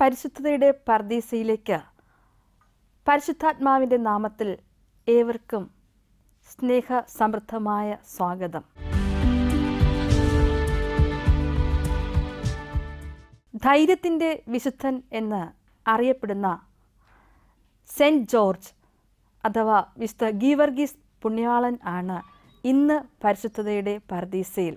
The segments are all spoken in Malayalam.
പരിശുദ്ധതയുടെ പർദീസയിലേക്ക് പരിശുദ്ധാത്മാവിൻ്റെ നാമത്തിൽ ഏവർക്കും സ്നേഹ സമൃദ്ധമായ സ്വാഗതം ധൈര്യത്തിൻ്റെ വിശുദ്ധൻ എന്ന് അറിയപ്പെടുന്ന സെൻറ്റ് ജോർജ് അഥവാ വിശുദ്ധ ഗീവർഗീസ് പുണ്യാളൻ ആണ് ഇന്ന് പരിശുദ്ധതയുടെ പർദീസയിൽ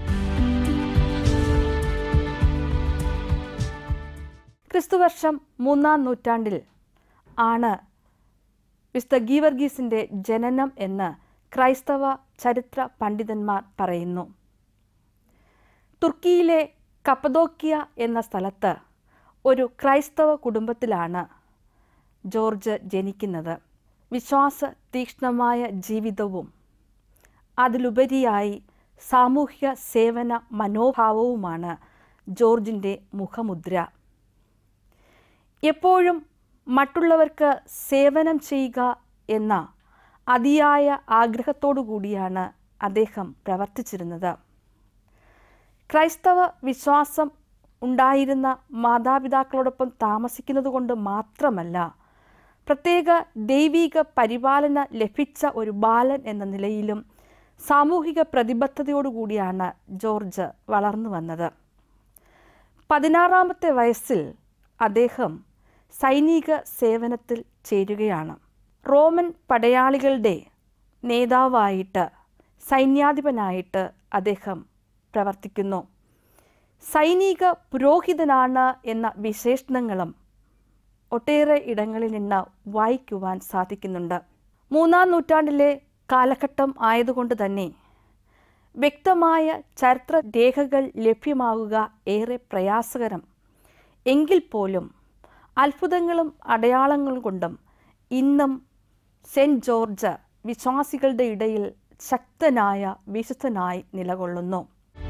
ക്രിസ്തുവർഷം മൂന്നാം നൂറ്റാണ്ടിൽ ആണ് വിശുദ്ധ ഗീവർഗീസിൻ്റെ ജനനം എന്ന് ക്രൈസ്തവ ചരിത്ര പണ്ഡിതന്മാർ പറയുന്നു തുർക്കിയിലെ കപ്പദോക്കിയ എന്ന സ്ഥലത്ത് ഒരു ക്രൈസ്തവ കുടുംബത്തിലാണ് ജോർജ് ജനിക്കുന്നത് വിശ്വാസ തീക്ഷ്ണമായ ജീവിതവും അതിലുപരിയായി സാമൂഹ്യ സേവന മനോഭാവവുമാണ് ജോർജിൻ്റെ മുഖമുദ്ര എപ്പോഴും മറ്റുള്ളവർക്ക് സേവനം ചെയ്യുക എന്ന അതിയായ ആഗ്രഹത്തോടു കൂടിയാണ് അദ്ദേഹം പ്രവർത്തിച്ചിരുന്നത് ക്രൈസ്തവ വിശ്വാസം ഉണ്ടായിരുന്ന മാതാപിതാക്കളോടൊപ്പം താമസിക്കുന്നത് കൊണ്ട് മാത്രമല്ല പ്രത്യേക ദൈവിക പരിപാലന ലഭിച്ച ഒരു ബാലൻ എന്ന നിലയിലും സാമൂഹിക പ്രതിബദ്ധതയോടുകൂടിയാണ് ജോർജ് വളർന്നു വന്നത് പതിനാറാമത്തെ വയസ്സിൽ അദ്ദേഹം സൈനിക സേവനത്തിൽ ചേരുകയാണ് റോമൻ പടയാളികളുടെ നേതാവായിട്ട് സൈന്യാധിപനായിട്ട് അദ്ദേഹം പ്രവർത്തിക്കുന്നു സൈനിക പുരോഹിതനാണ് എന്ന വിശേഷണങ്ങളും ഒട്ടേറെ ഇടങ്ങളിൽ നിന്ന് വായിക്കുവാൻ സാധിക്കുന്നുണ്ട് മൂന്നാം നൂറ്റാണ്ടിലെ കാലഘട്ടം ആയതുകൊണ്ട് തന്നെ വ്യക്തമായ ചരിത്ര രേഖകൾ ലഭ്യമാകുക ഏറെ പ്രയാസകരം എങ്കിൽ പോലും അത്ഭുതങ്ങളും അടയാളങ്ങളും കൊണ്ടും ഇന്നും സെൻറ്റ് ജോർജ് വിശ്വാസികളുടെ ഇടയിൽ ശക്തനായ വിശുദ്ധനായി നിലകൊള്ളുന്നു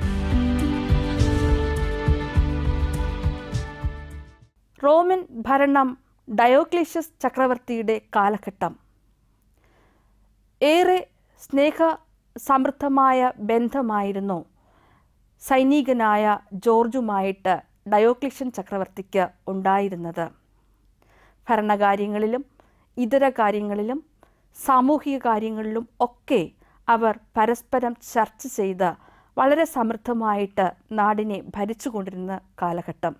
റോമൻ ഭരണം ഡയോക്ലീഷ്യസ് ചക്രവർത്തിയുടെ കാലഘട്ടം ഏറെ സ്നേഹ സമൃദ്ധമായ ബന്ധമായിരുന്നു സൈനികനായ ജോർജുമായിട്ട് ഡയോക്ലിഷ്യൻ ചക്രവർത്തിക്ക് ഉണ്ടായിരുന്നത് ഭരണകാര്യങ്ങളിലും ഇതര കാര്യങ്ങളിലും സാമൂഹിക കാര്യങ്ങളിലും ഒക്കെ അവർ പരസ്പരം ചർച്ച ചെയ്ത് വളരെ സമൃദ്ധമായിട്ട് നാടിനെ ഭരിച്ചുകൊണ്ടിരുന്ന കാലഘട്ടം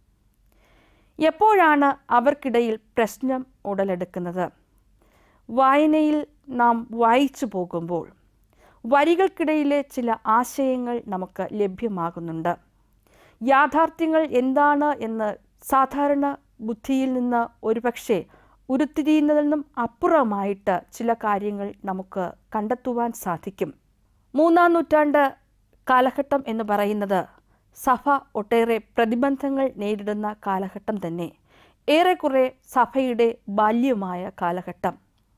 എപ്പോഴാണ് അവർക്കിടയിൽ പ്രശ്നം ഉടലെടുക്കുന്നത് വായനയിൽ നാം വായിച്ചു പോകുമ്പോൾ വരികൾക്കിടയിലെ ചില ആശയങ്ങൾ നമുക്ക് ലഭ്യമാകുന്നുണ്ട് യാഥാർത്ഥ്യങ്ങൾ എന്താണ് എന്ന് സാധാരണ ബുദ്ധിയിൽ നിന്ന് ഒരുപക്ഷെ ഉരുത്തിരിയുന്നതിൽ നിന്നും അപ്പുറമായിട്ട് ചില കാര്യങ്ങൾ നമുക്ക് കണ്ടെത്തുവാൻ സാധിക്കും മൂന്നാം നൂറ്റാണ്ട് കാലഘട്ടം എന്ന് പറയുന്നത് സഭ ഒട്ടേറെ പ്രതിബന്ധങ്ങൾ നേരിടുന്ന കാലഘട്ടം തന്നെ ഏറെക്കുറെ സഭയുടെ ബാല്യമായ കാലഘട്ടം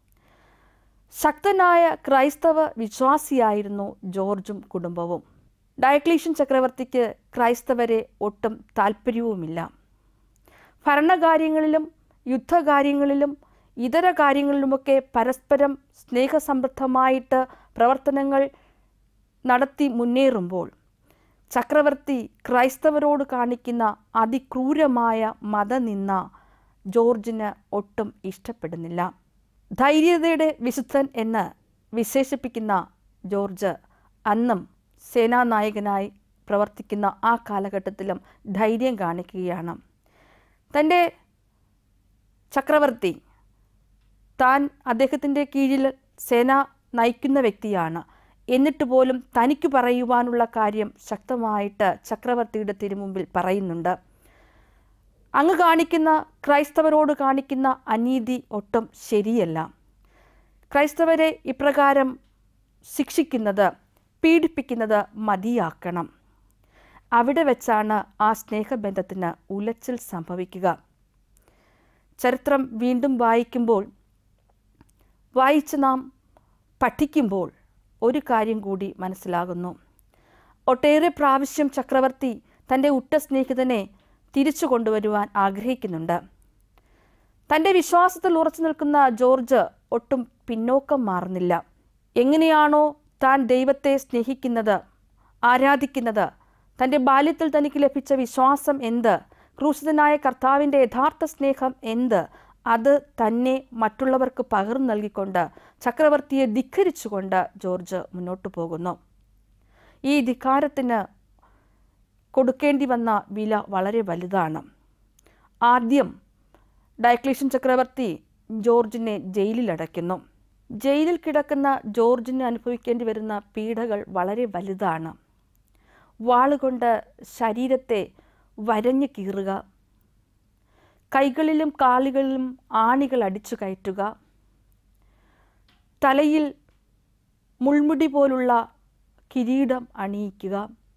ശക്തനായ ക്രൈസ്തവ വിശ്വാസിയായിരുന്നു ജോർജും കുടുംബവും ഡയക്ലീഷ്യൻ ചക്രവർത്തിക്ക് ക്രൈസ്തവരെ ഒട്ടും താല്പര്യവുമില്ല ഭരണകാര്യങ്ങളിലും യുദ്ധകാര്യങ്ങളിലും ഇതര കാര്യങ്ങളിലുമൊക്കെ പരസ്പരം സ്നേഹസമൃദ്ധമായിട്ട് പ്രവർത്തനങ്ങൾ നടത്തി മുന്നേറുമ്പോൾ ചക്രവർത്തി ക്രൈസ്തവരോട് കാണിക്കുന്ന അതിക്രൂരമായ മതനിന്ന ജോർജിന് ഒട്ടും ഇഷ്ടപ്പെടുന്നില്ല ധൈര്യതയുടെ വിശുദ്ധൻ എന്ന് വിശേഷിപ്പിക്കുന്ന ജോർജ് അന്നും സേനാനായകനായി പ്രവർത്തിക്കുന്ന ആ കാലഘട്ടത്തിലും ധൈര്യം കാണിക്കുകയാണ് തൻ്റെ ചക്രവർത്തി താൻ അദ്ദേഹത്തിൻ്റെ കീഴിൽ സേന നയിക്കുന്ന വ്യക്തിയാണ് എന്നിട്ട് പോലും തനിക്ക് പറയുവാനുള്ള കാര്യം ശക്തമായിട്ട് ചക്രവർത്തിയുടെ തിരുമുമ്പിൽ പറയുന്നുണ്ട് അങ്ങ് കാണിക്കുന്ന ക്രൈസ്തവരോട് കാണിക്കുന്ന അനീതി ഒട്ടും ശരിയല്ല ക്രൈസ്തവരെ ഇപ്രകാരം ശിക്ഷിക്കുന്നത് പീഡിപ്പിക്കുന്നത് മതിയാക്കണം അവിടെ വെച്ചാണ് ആ സ്നേഹബന്ധത്തിന് ഉലച്ചിൽ സംഭവിക്കുക ചരിത്രം വീണ്ടും വായിക്കുമ്പോൾ വായിച്ച് നാം പഠിക്കുമ്പോൾ ഒരു കാര്യം കൂടി മനസ്സിലാകുന്നു ഒട്ടേറെ പ്രാവശ്യം ചക്രവർത്തി തൻ്റെ ഉറ്റ സ്നേഹിതനെ തിരിച്ചു കൊണ്ടുവരുവാൻ ആഗ്രഹിക്കുന്നുണ്ട് തൻ്റെ വിശ്വാസത്തിൽ ഉറച്ചു നിൽക്കുന്ന ജോർജ് ഒട്ടും പിന്നോക്കം മാറുന്നില്ല എങ്ങനെയാണോ താൻ ദൈവത്തെ സ്നേഹിക്കുന്നത് ആരാധിക്കുന്നത് തൻ്റെ ബാല്യത്തിൽ തനിക്ക് ലഭിച്ച വിശ്വാസം എന്ത് ക്രൂശിതനായ കർത്താവിൻ്റെ യഥാർത്ഥ സ്നേഹം എന്ത് അത് തന്നെ മറ്റുള്ളവർക്ക് പകർന്നു നൽകിക്കൊണ്ട് ചക്രവർത്തിയെ ധിക്കരിച്ചുകൊണ്ട് ജോർജ് മുന്നോട്ടു പോകുന്നു ഈ ധിക്കാരത്തിന് കൊടുക്കേണ്ടി വന്ന വില വളരെ വലുതാണ് ആദ്യം ഡയക്ലീഷ്യൻ ചക്രവർത്തി ജോർജിനെ ജയിലിലടയ്ക്കുന്നു ജയിലിൽ കിടക്കുന്ന ജോർജിന് അനുഭവിക്കേണ്ടി വരുന്ന പീഡകൾ വളരെ വലുതാണ് വാളുകൊണ്ട് ശരീരത്തെ വരഞ്ഞു കീറുക കൈകളിലും കാലുകളിലും ആണികൾ അടിച്ചു കയറ്റുക തലയിൽ മുൾമുടി പോലുള്ള കിരീടം അണിയിക്കുക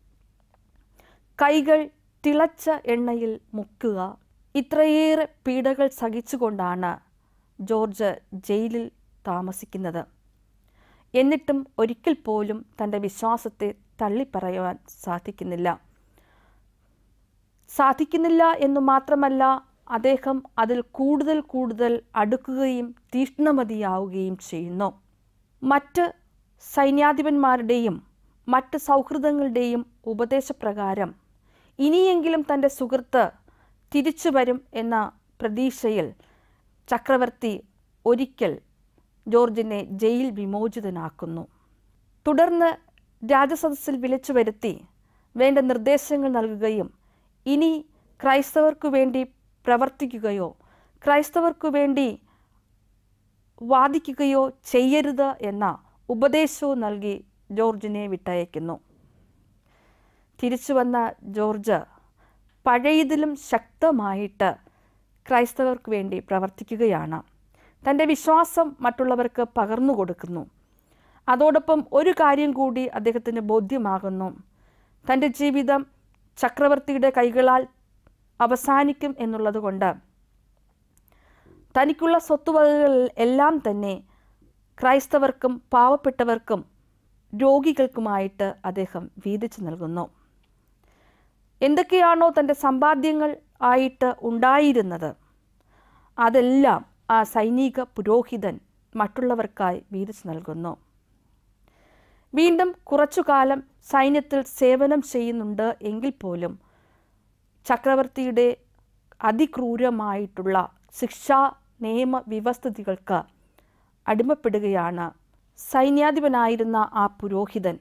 കൈകൾ തിളച്ച എണ്ണയിൽ മുക്കുക ഇത്രയേറെ പീഡകൾ സഹിച്ചുകൊണ്ടാണ് ജോർജ് ജയിലിൽ താമസിക്കുന്നത് എന്നിട്ടും ഒരിക്കൽ പോലും തൻ്റെ വിശ്വാസത്തെ തള്ളിപ്പറയുവാൻ സാധിക്കുന്നില്ല സാധിക്കുന്നില്ല എന്നു മാത്രമല്ല അദ്ദേഹം അതിൽ കൂടുതൽ കൂടുതൽ അടുക്കുകയും തീഷ്ണമതിയാവുകയും ചെയ്യുന്നു മറ്റ് സൈന്യാധിപന്മാരുടെയും മറ്റ് സൗഹൃദങ്ങളുടെയും ഉപദേശപ്രകാരം ഇനിയെങ്കിലും തൻ്റെ സുഹൃത്ത് തിരിച്ചു വരും എന്ന പ്രതീക്ഷയിൽ ചക്രവർത്തി ഒരിക്കൽ ജോർജിനെ ജയിൽ വിമോചിതനാക്കുന്നു തുടർന്ന് രാജസദസ്സിൽ വിളിച്ചു വരുത്തി വേണ്ട നിർദ്ദേശങ്ങൾ നൽകുകയും ഇനി ക്രൈസ്തവർക്കു വേണ്ടി പ്രവർത്തിക്കുകയോ ക്രൈസ്തവർക്കു വേണ്ടി വാദിക്കുകയോ ചെയ്യരുത് എന്ന ഉപദേശവും നൽകി ജോർജിനെ വിട്ടയക്കുന്നു തിരിച്ചു വന്ന ജോർജ് പഴയതിലും ശക്തമായിട്ട് ക്രൈസ്തവർക്ക് വേണ്ടി പ്രവർത്തിക്കുകയാണ് തൻ്റെ വിശ്വാസം മറ്റുള്ളവർക്ക് പകർന്നു കൊടുക്കുന്നു അതോടൊപ്പം ഒരു കാര്യം കൂടി അദ്ദേഹത്തിന് ബോധ്യമാകുന്നു തൻ്റെ ജീവിതം ചക്രവർത്തിയുടെ കൈകളാൽ അവസാനിക്കും എന്നുള്ളത് കൊണ്ട് തനിക്കുള്ള സ്വത്തുവകകൾ എല്ലാം തന്നെ ക്രൈസ്തവർക്കും പാവപ്പെട്ടവർക്കും രോഗികൾക്കുമായിട്ട് അദ്ദേഹം വീതിച്ചു നൽകുന്നു എന്തൊക്കെയാണോ തൻ്റെ സമ്പാദ്യങ്ങൾ ആയിട്ട് ഉണ്ടായിരുന്നത് അതെല്ലാം ആ സൈനിക പുരോഹിതൻ മറ്റുള്ളവർക്കായി വീതിച്ചു നൽകുന്നു വീണ്ടും കുറച്ചു കാലം സൈന്യത്തിൽ സേവനം ചെയ്യുന്നുണ്ട് എങ്കിൽ പോലും ചക്രവർത്തിയുടെ അതിക്രൂരമായിട്ടുള്ള ശിക്ഷാ നിയമ വ്യവസ്ഥിതികൾക്ക് അടിമപ്പെടുകയാണ് സൈന്യാധിപനായിരുന്ന ആ പുരോഹിതൻ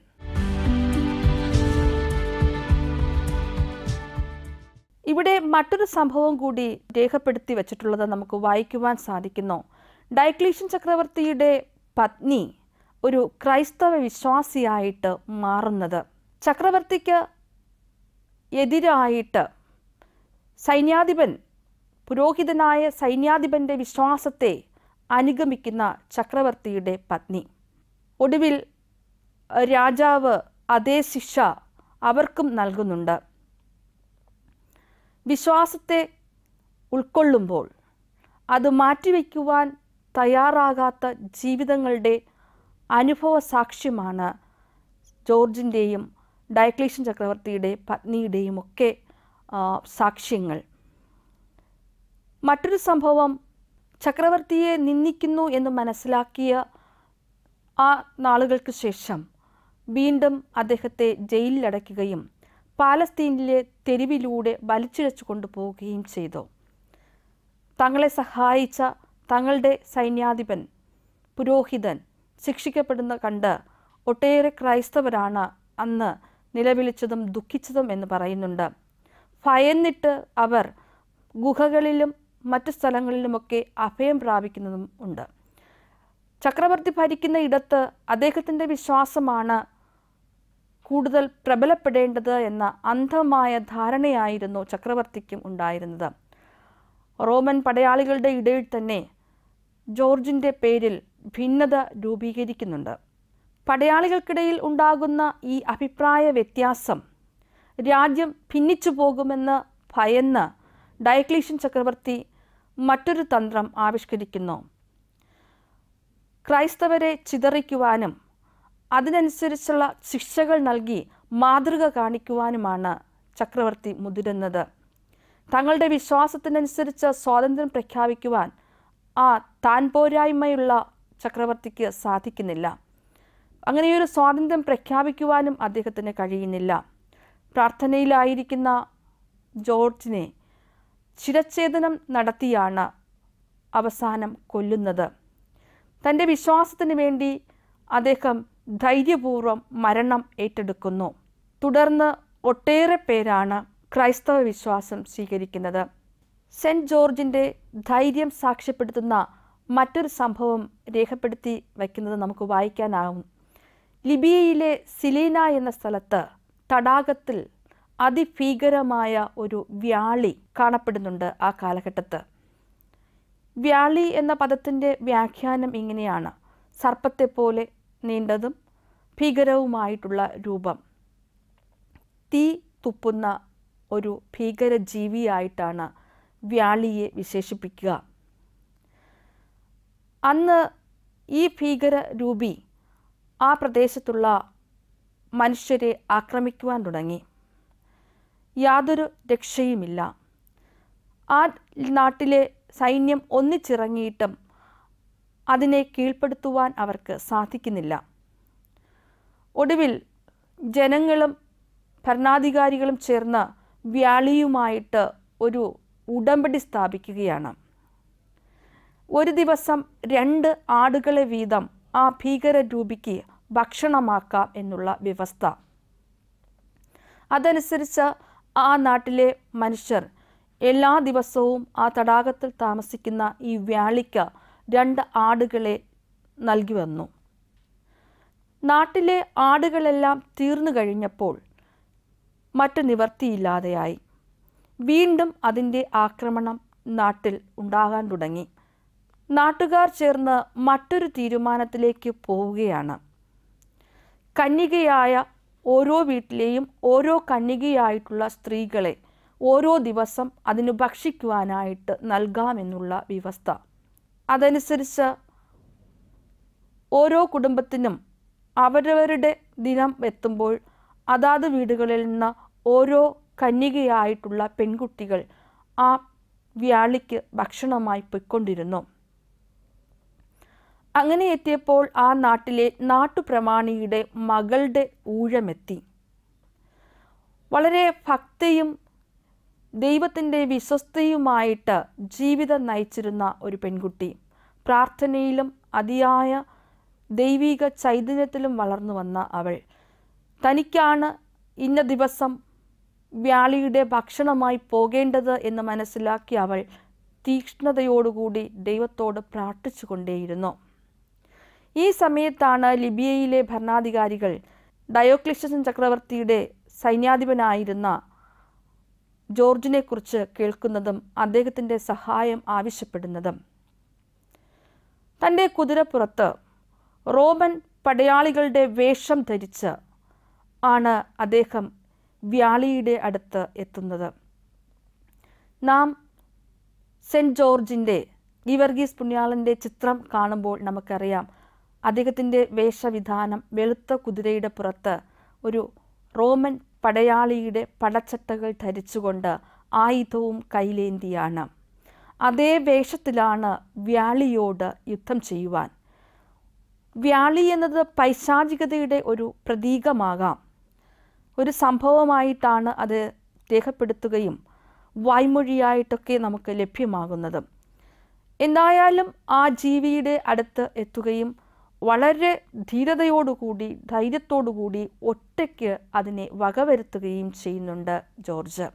ഇവിടെ മറ്റൊരു സംഭവം കൂടി രേഖപ്പെടുത്തി വച്ചിട്ടുള്ളത് നമുക്ക് വായിക്കുവാൻ സാധിക്കുന്നു ഡൈക്ലീഷ്യൻ ചക്രവർത്തിയുടെ പത്നി ഒരു ക്രൈസ്തവ വിശ്വാസിയായിട്ട് മാറുന്നത് ചക്രവർത്തിക്ക് എതിരായിട്ട് സൈന്യാധിപൻ പുരോഹിതനായ സൈന്യാധിപന്റെ വിശ്വാസത്തെ അനുഗമിക്കുന്ന ചക്രവർത്തിയുടെ പത്നി ഒടുവിൽ രാജാവ് അതേ ശിക്ഷ അവർക്കും നൽകുന്നുണ്ട് വിശ്വാസത്തെ ഉൾക്കൊള്ളുമ്പോൾ അത് മാറ്റിവെക്കുവാൻ തയ്യാറാകാത്ത ജീവിതങ്ങളുടെ അനുഭവ സാക്ഷ്യമാണ് ജോർജിൻ്റെയും ഡയക്ലീഷ്യൻ ചക്രവർത്തിയുടെ പത്നിയുടെയും ഒക്കെ ആ, സാക്ഷ്യങ്ങൾ മറ്റൊരു സംഭവം ചക്രവർത്തിയെ നിന്ദിക്കുന്നു എന്ന് മനസ്സിലാക്കിയ ആ നാളുകൾക്ക് ശേഷം വീണ്ടും അദ്ദേഹത്തെ ജയിലിലടയ്ക്കുകയും പാലസ്തീനിലെ തെരുവിലൂടെ വലിച്ചിഴച്ചു കൊണ്ടുപോവുകയും ചെയ്തു തങ്ങളെ സഹായിച്ച തങ്ങളുടെ സൈന്യാധിപൻ പുരോഹിതൻ ശിക്ഷിക്കപ്പെടുന്ന കണ്ട് ഒട്ടേറെ ക്രൈസ്തവരാണ് അന്ന് നിലവിളിച്ചതും ദുഃഖിച്ചതും എന്ന് പറയുന്നുണ്ട് ഭയന്നിട്ട് അവർ ഗുഹകളിലും മറ്റു സ്ഥലങ്ങളിലുമൊക്കെ അഭയം പ്രാപിക്കുന്നതും ഉണ്ട് ചക്രവർത്തി ഭരിക്കുന്ന ഇടത്ത് അദ്ദേഹത്തിൻ്റെ വിശ്വാസമാണ് കൂടുതൽ പ്രബലപ്പെടേണ്ടത് എന്ന അന്ധമായ ധാരണയായിരുന്നു ചക്രവർത്തിക്കും ഉണ്ടായിരുന്നത് റോമൻ പടയാളികളുടെ ഇടയിൽ തന്നെ ജോർജിൻ്റെ പേരിൽ ഭിന്നത രൂപീകരിക്കുന്നുണ്ട് പടയാളികൾക്കിടയിൽ ഉണ്ടാകുന്ന ഈ അഭിപ്രായ വ്യത്യാസം രാജ്യം ഭിന്നിച്ചു പോകുമെന്ന് ഭയന്ന് ഡയക്ലീഷ്യൻ ചക്രവർത്തി മറ്റൊരു തന്ത്രം ആവിഷ്കരിക്കുന്നു ക്രൈസ്തവരെ ചിതറിക്കുവാനും അതിനനുസരിച്ചുള്ള ശിക്ഷകൾ നൽകി മാതൃക കാണിക്കുവാനുമാണ് ചക്രവർത്തി മുതിരുന്നത് തങ്ങളുടെ വിശ്വാസത്തിനനുസരിച്ച് സ്വാതന്ത്ര്യം പ്രഖ്യാപിക്കുവാൻ ആ താൻ പോരായ്മയുള്ള ചക്രവർത്തിക്ക് സാധിക്കുന്നില്ല അങ്ങനെയൊരു സ്വാതന്ത്ര്യം പ്രഖ്യാപിക്കുവാനും അദ്ദേഹത്തിന് കഴിയുന്നില്ല പ്രാർത്ഥനയിലായിരിക്കുന്ന ജോർജിനെ ശിരച്ഛേദനം നടത്തിയാണ് അവസാനം കൊല്ലുന്നത് തൻ്റെ വിശ്വാസത്തിന് വേണ്ടി അദ്ദേഹം ധൈര്യപൂർവ്വം മരണം ഏറ്റെടുക്കുന്നു തുടർന്ന് ഒട്ടേറെ പേരാണ് ക്രൈസ്തവ വിശ്വാസം സ്വീകരിക്കുന്നത് സെൻറ്റ് ജോർജിൻ്റെ ധൈര്യം സാക്ഷ്യപ്പെടുത്തുന്ന മറ്റൊരു സംഭവം രേഖപ്പെടുത്തി വയ്ക്കുന്നത് നമുക്ക് വായിക്കാനാവും ലിബിയയിലെ സിലീന എന്ന സ്ഥലത്ത് തടാകത്തിൽ അതിഭീകരമായ ഒരു വ്യാളി കാണപ്പെടുന്നുണ്ട് ആ കാലഘട്ടത്ത് വ്യാളി എന്ന പദത്തിൻ്റെ വ്യാഖ്യാനം ഇങ്ങനെയാണ് സർപ്പത്തെപ്പോലെ നീണ്ടതും ഭീകരവുമായിട്ടുള്ള രൂപം തീ തുപ്പുന്ന ഒരു ഭീകര ജീവിയായിട്ടാണ് വ്യാളിയെ വിശേഷിപ്പിക്കുക അന്ന് ഈ ഭീകര രൂപി ആ പ്രദേശത്തുള്ള മനുഷ്യരെ ആക്രമിക്കുവാൻ തുടങ്ങി യാതൊരു രക്ഷയുമില്ല ആ നാട്ടിലെ സൈന്യം ഒന്നിച്ചിറങ്ങിയിട്ടും അതിനെ കീഴ്പ്പെടുത്തുവാൻ അവർക്ക് സാധിക്കുന്നില്ല ഒടുവിൽ ജനങ്ങളും ഭരണാധികാരികളും ചേർന്ന് വ്യാളിയുമായിട്ട് ഒരു ഉടമ്പടി സ്ഥാപിക്കുകയാണ് ഒരു ദിവസം രണ്ട് ആടുകളെ വീതം ആ ഭീകര രൂപിക്ക് ഭക്ഷണമാക്കാം എന്നുള്ള വ്യവസ്ഥ അതനുസരിച്ച് ആ നാട്ടിലെ മനുഷ്യർ എല്ലാ ദിവസവും ആ തടാകത്തിൽ താമസിക്കുന്ന ഈ വ്യാളിക്ക് രണ്ട് ആടുകളെ നൽകി വന്നു നാട്ടിലെ ആടുകളെല്ലാം തീർന്നു കഴിഞ്ഞപ്പോൾ മറ്റു നിവർത്തിയില്ലാതെയായി വീണ്ടും അതിൻ്റെ ആക്രമണം നാട്ടിൽ ഉണ്ടാകാൻ തുടങ്ങി നാട്ടുകാർ ചേർന്ന് മറ്റൊരു തീരുമാനത്തിലേക്ക് പോവുകയാണ് കന്യകയായ ഓരോ വീട്ടിലെയും ഓരോ കന്യകയായിട്ടുള്ള സ്ത്രീകളെ ഓരോ ദിവസം അതിന് ഭക്ഷിക്കുവാനായിട്ട് നൽകാമെന്നുള്ള വ്യവസ്ഥ അതനുസരിച്ച് ഓരോ കുടുംബത്തിനും അവരവരുടെ ദിനം എത്തുമ്പോൾ അതാത് വീടുകളിൽ നിന്ന് ഓരോ കന്യകയായിട്ടുള്ള പെൺകുട്ടികൾ ആ വ്യാളിക്ക് ഭക്ഷണമായി പൊയ്ക്കൊണ്ടിരുന്നു അങ്ങനെ എത്തിയപ്പോൾ ആ നാട്ടിലെ നാട്ടുപ്രമാണിയുടെ മകളുടെ ഊഴമെത്തി വളരെ ഭക്തിയും ദൈവത്തിൻ്റെ വിശ്വസ്തയുമായിട്ട് ജീവിതം നയിച്ചിരുന്ന ഒരു പെൺകുട്ടി പ്രാർത്ഥനയിലും അതിയായ ദൈവിക ചൈതന്യത്തിലും വളർന്നു വന്ന അവൾ തനിക്കാണ് ഇന്ന ദിവസം വ്യാളിയുടെ ഭക്ഷണമായി പോകേണ്ടത് എന്ന് മനസ്സിലാക്കി അവൾ തീക്ഷ്ണതയോടുകൂടി ദൈവത്തോട് പ്രാർത്ഥിച്ചു കൊണ്ടേയിരുന്നു ഈ സമയത്താണ് ലിബിയയിലെ ഭരണാധികാരികൾ ഡയോക്ലിഷ്യസൻ ചക്രവർത്തിയുടെ സൈന്യാധിപനായിരുന്ന ജോർജിനെക്കുറിച്ച് കേൾക്കുന്നതും അദ്ദേഹത്തിൻ്റെ സഹായം ആവശ്യപ്പെടുന്നതും തൻ്റെ കുതിരപ്പുറത്ത് റോമൻ പടയാളികളുടെ വേഷം ധരിച്ച് ആണ് അദ്ദേഹം വ്യാളിയുടെ അടുത്ത് എത്തുന്നത് നാം സെൻറ്റ് ജോർജിൻ്റെ ഗീവർഗീസ് പുണ്യാളൻ്റെ ചിത്രം കാണുമ്പോൾ നമുക്കറിയാം അദ്ദേഹത്തിൻ്റെ വേഷവിധാനം വെളുത്ത കുതിരയുടെ പുറത്ത് ഒരു റോമൻ പടയാളിയുടെ പടച്ചട്ടകൾ ധരിച്ചുകൊണ്ട് ആയുധവും കൈലേന്തിയാണ് അതേ വേഷത്തിലാണ് വ്യാളിയോട് യുദ്ധം ചെയ്യുവാൻ വ്യാളി എന്നത് പൈശാചികതയുടെ ഒരു പ്രതീകമാകാം ഒരു സംഭവമായിട്ടാണ് അത് രേഖപ്പെടുത്തുകയും വായ്മൊഴിയായിട്ടൊക്കെ നമുക്ക് ലഭ്യമാകുന്നത് എന്തായാലും ആ ജീവിയുടെ അടുത്ത് എത്തുകയും വളരെ ധീരതയോടുകൂടി ധൈര്യത്തോടുകൂടി ഒറ്റയ്ക്ക് അതിനെ വകവരുത്തുകയും ചെയ്യുന്നുണ്ട് ജോർജ്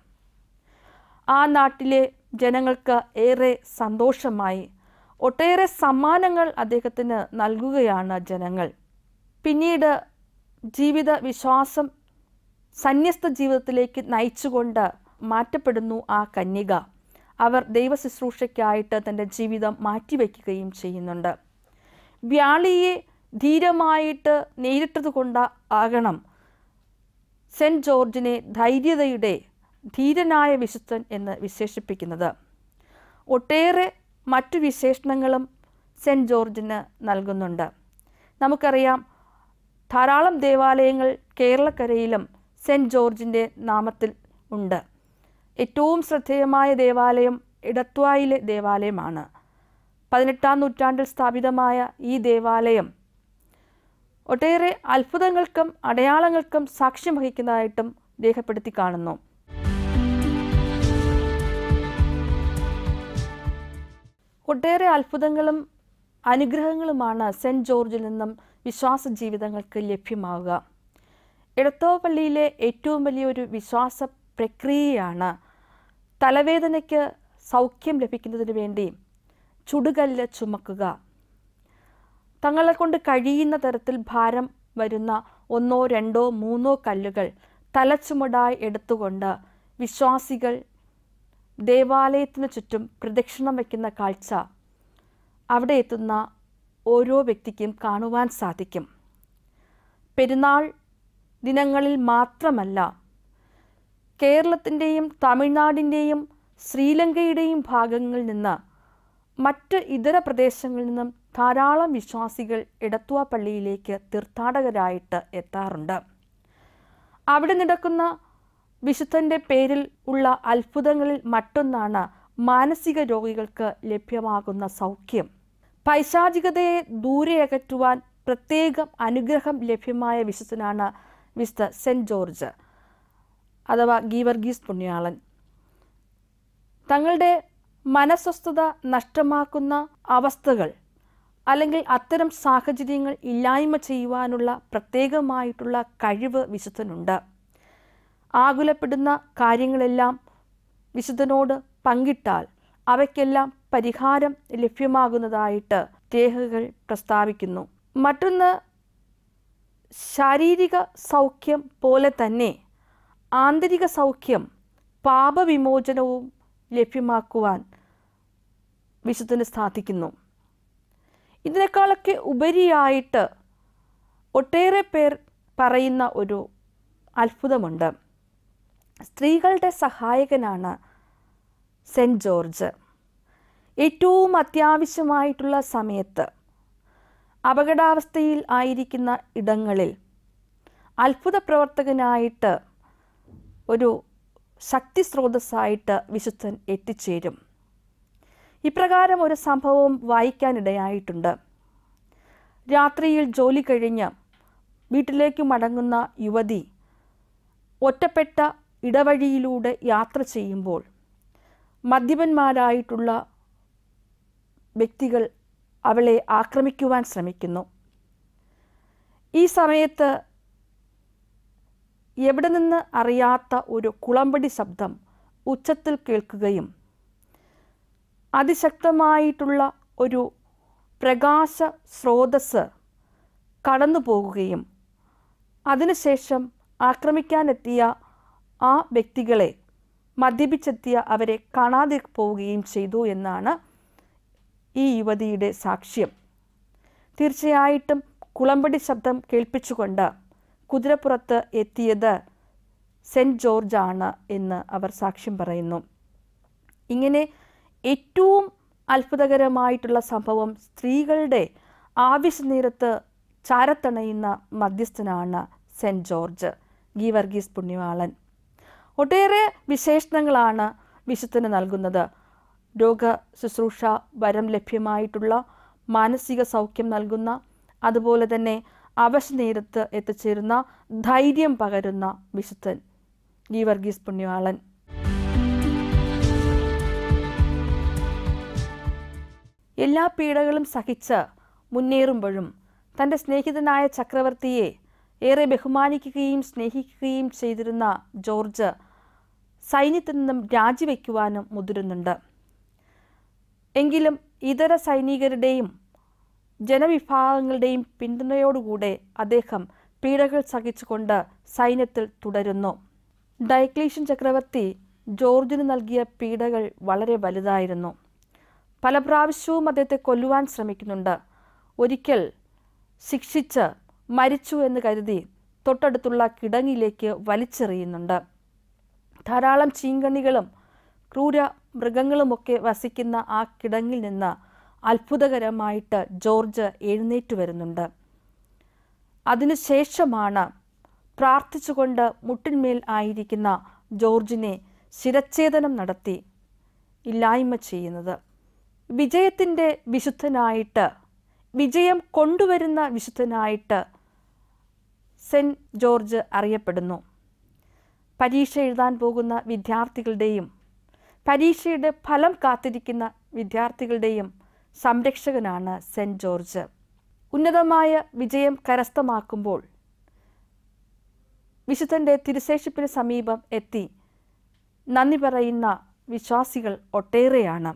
ആ നാട്ടിലെ ജനങ്ങൾക്ക് ഏറെ സന്തോഷമായി ഒട്ടേറെ സമ്മാനങ്ങൾ അദ്ദേഹത്തിന് നൽകുകയാണ് ജനങ്ങൾ പിന്നീട് ജീവിത വിശ്വാസം സന്യസ്ത ജീവിതത്തിലേക്ക് നയിച്ചുകൊണ്ട് മാറ്റപ്പെടുന്നു ആ കന്യക അവർ ദൈവശുശ്രൂഷയ്ക്കായിട്ട് തൻ്റെ ജീവിതം മാറ്റിവെക്കുകയും ചെയ്യുന്നുണ്ട് വ്യാളിയെ ധീരമായിട്ട് നേരിട്ടത് കൊണ്ട് ആകണം സെൻറ്റ് ജോർജിനെ ധൈര്യതയുടെ ധീരനായ വിശുദ്ധൻ എന്ന് വിശേഷിപ്പിക്കുന്നത് ഒട്ടേറെ മറ്റു വിശേഷണങ്ങളും സെൻറ്റ് ജോർജിന് നൽകുന്നുണ്ട് നമുക്കറിയാം ധാരാളം ദേവാലയങ്ങൾ കേരളക്കരയിലും സെൻറ്റ് ജോർജിൻ്റെ നാമത്തിൽ ഉണ്ട് ഏറ്റവും ശ്രദ്ധേയമായ ദേവാലയം ഇടത്വായിലെ ദേവാലയമാണ് പതിനെട്ടാം നൂറ്റാണ്ടിൽ സ്ഥാപിതമായ ഈ ദേവാലയം ഒട്ടേറെ അത്ഭുതങ്ങൾക്കും അടയാളങ്ങൾക്കും സാക്ഷ്യം വഹിക്കുന്നതായിട്ടും രേഖപ്പെടുത്തി കാണുന്നു ഒട്ടേറെ അത്ഭുതങ്ങളും അനുഗ്രഹങ്ങളുമാണ് സെൻറ് ജോർജിൽ നിന്നും വിശ്വാസ ജീവിതങ്ങൾക്ക് ലഭ്യമാവുക എടത്തോ പള്ളിയിലെ ഏറ്റവും വലിയൊരു വിശ്വാസ പ്രക്രിയയാണ് തലവേദനയ്ക്ക് സൗഖ്യം ലഭിക്കുന്നതിന് വേണ്ടി ചുടുകല്ല് ചുമക്കുക തങ്ങളെ കൊണ്ട് കഴിയുന്ന തരത്തിൽ ഭാരം വരുന്ന ഒന്നോ രണ്ടോ മൂന്നോ കല്ലുകൾ തലച്ചുമടായി എടുത്തുകൊണ്ട് വിശ്വാസികൾ ദേവാലയത്തിന് ചുറ്റും പ്രദക്ഷിണം വയ്ക്കുന്ന കാഴ്ച അവിടെ എത്തുന്ന ഓരോ വ്യക്തിക്കും കാണുവാൻ സാധിക്കും പെരുന്നാൾ ദിനങ്ങളിൽ മാത്രമല്ല കേരളത്തിൻ്റെയും തമിഴ്നാടിൻ്റെയും ശ്രീലങ്കയുടെയും ഭാഗങ്ങളിൽ നിന്ന് മറ്റ് ഇതര പ്രദേശങ്ങളിൽ നിന്നും ധാരാളം വിശ്വാസികൾ എടത്തുവ പള്ളിയിലേക്ക് തീർത്ഥാടകരായിട്ട് എത്താറുണ്ട് അവിടെ നടക്കുന്ന വിശുദ്ധൻ്റെ പേരിൽ ഉള്ള അത്ഭുതങ്ങളിൽ മറ്റൊന്നാണ് മാനസിക രോഗികൾക്ക് ലഭ്യമാകുന്ന സൗഖ്യം പൈശാചികതയെ ദൂരെ അകറ്റുവാൻ പ്രത്യേകം അനുഗ്രഹം ലഭ്യമായ വിശുദ്ധനാണ് വിശുദ്ധ സെൻറ് ജോർജ് അഥവാ ഗീവർഗീസ് പുണ്യാളൻ തങ്ങളുടെ മനസ്വസ്ഥത നഷ്ടമാക്കുന്ന അവസ്ഥകൾ അല്ലെങ്കിൽ അത്തരം സാഹചര്യങ്ങൾ ഇല്ലായ്മ ചെയ്യുവാനുള്ള പ്രത്യേകമായിട്ടുള്ള കഴിവ് വിശുദ്ധനുണ്ട് ആകുലപ്പെടുന്ന കാര്യങ്ങളെല്ലാം വിശുദ്ധനോട് പങ്കിട്ടാൽ അവയ്ക്കെല്ലാം പരിഹാരം ലഭ്യമാകുന്നതായിട്ട് രേഖകൾ പ്രസ്താവിക്കുന്നു മറ്റൊന്ന് ശാരീരിക സൗഖ്യം പോലെ തന്നെ ആന്തരിക സൗഖ്യം പാപവിമോചനവും ലഭ്യമാക്കുവാൻ വിശുദ്ധന് സാധിക്കുന്നു ഇതിനേക്കാളൊക്കെ ഉപരിയായിട്ട് ഒട്ടേറെ പേർ പറയുന്ന ഒരു അത്ഭുതമുണ്ട് സ്ത്രീകളുടെ സഹായകനാണ് സെൻറ് ജോർജ് ഏറ്റവും അത്യാവശ്യമായിട്ടുള്ള സമയത്ത് അപകടാവസ്ഥയിൽ ആയിരിക്കുന്ന ഇടങ്ങളിൽ അത്ഭുത പ്രവർത്തകനായിട്ട് ഒരു ശക്തി സ്രോതസ്സായിട്ട് വിശുദ്ധൻ എത്തിച്ചേരും ഇപ്രകാരം ഒരു സംഭവം വായിക്കാനിടയായിട്ടുണ്ട് രാത്രിയിൽ ജോലി കഴിഞ്ഞ് വീട്ടിലേക്ക് മടങ്ങുന്ന യുവതി ഒറ്റപ്പെട്ട ഇടവഴിയിലൂടെ യാത്ര ചെയ്യുമ്പോൾ മദ്യപന്മാരായിട്ടുള്ള വ്യക്തികൾ അവളെ ആക്രമിക്കുവാൻ ശ്രമിക്കുന്നു ഈ സമയത്ത് എവിടെ നിന്ന് അറിയാത്ത ഒരു കുളമ്പടി ശബ്ദം ഉച്ചത്തിൽ കേൾക്കുകയും അതിശക്തമായിട്ടുള്ള ഒരു പ്രകാശ സ്രോതസ് കടന്നു പോകുകയും അതിനുശേഷം ആക്രമിക്കാനെത്തിയ ആ വ്യക്തികളെ മദ്യപിച്ചെത്തിയ അവരെ കാണാതെ പോവുകയും ചെയ്തു എന്നാണ് ഈ യുവതിയുടെ സാക്ഷ്യം തീർച്ചയായിട്ടും കുളമ്പടി ശബ്ദം കേൾപ്പിച്ചുകൊണ്ട് കുതിരപ്പുറത്ത് എത്തിയത് സെൻറ് ജോർജ് ആണ് എന്ന് അവർ സാക്ഷ്യം പറയുന്നു ഇങ്ങനെ ഏറ്റവും അത്ഭുതകരമായിട്ടുള്ള സംഭവം സ്ത്രീകളുടെ ആവശ്യനേരത്ത് ചാരത്തണയുന്ന മധ്യസ്ഥനാണ് സെൻറ് ജോർജ് ഗീവർഗീസ് പുണ്യവാളൻ ഒട്ടേറെ വിശേഷണങ്ങളാണ് വിശുദ്ധന് നൽകുന്നത് രോഗ ശുശ്രൂഷ വരം ലഭ്യമായിട്ടുള്ള മാനസിക സൗഖ്യം നൽകുന്ന അതുപോലെ തന്നെ അവശനേരത്ത് എത്തിച്ചേരുന്ന ധൈര്യം പകരുന്ന വിശുദ്ധൻ ഗീവർഗീസ് പുണ്യവാളൻ എല്ലാ പീഡകളും സഹിച്ച് മുന്നേറുമ്പോഴും തൻ്റെ സ്നേഹിതനായ ചക്രവർത്തിയെ ഏറെ ബഹുമാനിക്കുകയും സ്നേഹിക്കുകയും ചെയ്തിരുന്ന ജോർജ് സൈന്യത്തിൽ നിന്നും രാജിവെക്കുവാനും മുതിരുന്നുണ്ട് എങ്കിലും ഇതര സൈനികരുടെയും ജനവിഭാഗങ്ങളുടെയും പിന്തുണയോടുകൂടെ അദ്ദേഹം പീഡകൾ സഹിച്ചുകൊണ്ട് സൈന്യത്തിൽ തുടരുന്നു ഡയക്ലീഷ്യൻ ചക്രവർത്തി ജോർജിന് നൽകിയ പീഡകൾ വളരെ വലുതായിരുന്നു പല പ്രാവശ്യവും അദ്ദേഹത്തെ കൊല്ലുവാൻ ശ്രമിക്കുന്നുണ്ട് ഒരിക്കൽ ശിക്ഷിച്ച് മരിച്ചു എന്ന് കരുതി തൊട്ടടുത്തുള്ള കിടങ്ങിലേക്ക് വലിച്ചെറിയുന്നുണ്ട് ധാരാളം ചീങ്കണ്ണികളും ക്രൂര മൃഗങ്ങളുമൊക്കെ വസിക്കുന്ന ആ കിടങ്ങിൽ നിന്ന് അത്ഭുതകരമായിട്ട് ജോർജ് എഴുന്നേറ്റ് വരുന്നുണ്ട് അതിനുശേഷമാണ് പ്രാർത്ഥിച്ചുകൊണ്ട് മുട്ടിന്മേൽ ആയിരിക്കുന്ന ജോർജിനെ ശിരച്ഛേദനം നടത്തി ഇല്ലായ്മ ചെയ്യുന്നത് വിജയത്തിൻ്റെ വിശുദ്ധനായിട്ട് വിജയം കൊണ്ടുവരുന്ന വിശുദ്ധനായിട്ട് സെൻറ് ജോർജ് അറിയപ്പെടുന്നു പരീക്ഷ എഴുതാൻ പോകുന്ന വിദ്യാർത്ഥികളുടെയും പരീക്ഷയുടെ ഫലം കാത്തിരിക്കുന്ന വിദ്യാർത്ഥികളുടെയും സംരക്ഷകനാണ് സെൻറ് ജോർജ് ഉന്നതമായ വിജയം കരസ്ഥമാക്കുമ്പോൾ വിശുദ്ധൻ്റെ തിരുശേഷിപ്പിന് സമീപം എത്തി നന്ദി പറയുന്ന വിശ്വാസികൾ ഒട്ടേറെയാണ്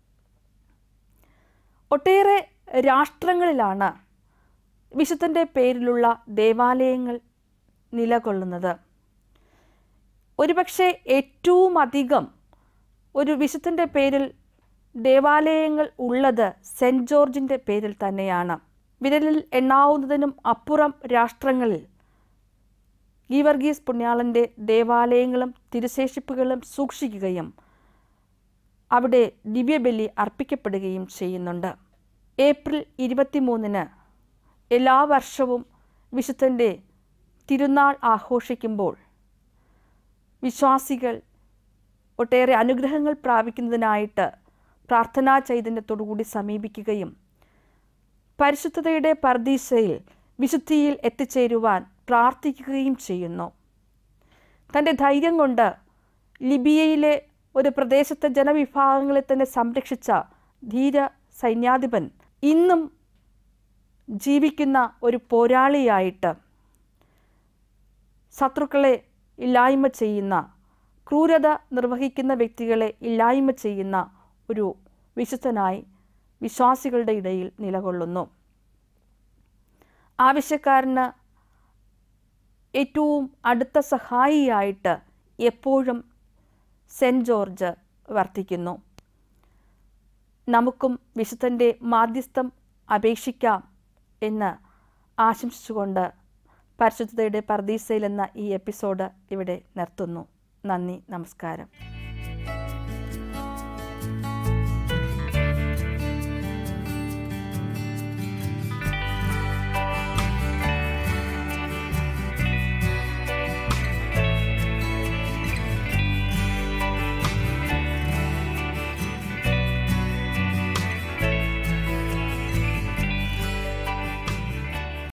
ഒട്ടേറെ രാഷ്ട്രങ്ങളിലാണ് വിശുദ്ധൻ്റെ പേരിലുള്ള ദേവാലയങ്ങൾ നിലകൊള്ളുന്നത് ഒരുപക്ഷെ ഏറ്റവും അധികം ഒരു വിശുദ്ധൻ്റെ പേരിൽ ദേവാലയങ്ങൾ ഉള്ളത് സെൻറ് ജോർജിൻ്റെ പേരിൽ തന്നെയാണ് വിരലിൽ എണ്ണാവുന്നതിനും അപ്പുറം രാഷ്ട്രങ്ങളിൽ ഗീവർഗീസ് പുണ്യാളൻ്റെ ദേവാലയങ്ങളും തിരുശേഷിപ്പുകളും സൂക്ഷിക്കുകയും അവിടെ ദിവ്യബലി അർപ്പിക്കപ്പെടുകയും ചെയ്യുന്നുണ്ട് ഏപ്രിൽ ഇരുപത്തിമൂന്നിന് എല്ലാ വർഷവും വിശുദ്ധൻ്റെ തിരുനാൾ ആഘോഷിക്കുമ്പോൾ വിശ്വാസികൾ ഒട്ടേറെ അനുഗ്രഹങ്ങൾ പ്രാപിക്കുന്നതിനായിട്ട് പ്രാർത്ഥനാ ചൈതന്യത്തോടുകൂടി സമീപിക്കുകയും പരിശുദ്ധതയുടെ പർദീസയിൽ വിശുദ്ധിയിൽ എത്തിച്ചേരുവാൻ പ്രാർത്ഥിക്കുകയും ചെയ്യുന്നു തൻ്റെ ധൈര്യം കൊണ്ട് ലിബിയയിലെ ഒരു പ്രദേശത്തെ ജനവിഭാഗങ്ങളെ തന്നെ സംരക്ഷിച്ച ധീര സൈന്യാധിപൻ ഇന്നും ജീവിക്കുന്ന ഒരു പോരാളിയായിട്ട് ശത്രുക്കളെ ഇല്ലായ്മ ചെയ്യുന്ന ക്രൂരത നിർവഹിക്കുന്ന വ്യക്തികളെ ഇല്ലായ്മ ചെയ്യുന്ന ഒരു വിശുദ്ധനായി വിശ്വാസികളുടെ ഇടയിൽ നിലകൊള്ളുന്നു ആവശ്യക്കാരന് ഏറ്റവും അടുത്ത സഹായിയായിട്ട് എപ്പോഴും സെൻറ് ജോർജ് വർത്തിക്കുന്നു നമുക്കും വിശുദ്ധൻ്റെ മാധ്യസ്ഥം അപേക്ഷിക്കാം എന്ന് ആശംസിച്ചുകൊണ്ട് പരിശുദ്ധതയുടെ പർദീസയിൽ എന്ന ഈ എപ്പിസോഡ് ഇവിടെ നിർത്തുന്നു നന്ദി നമസ്കാരം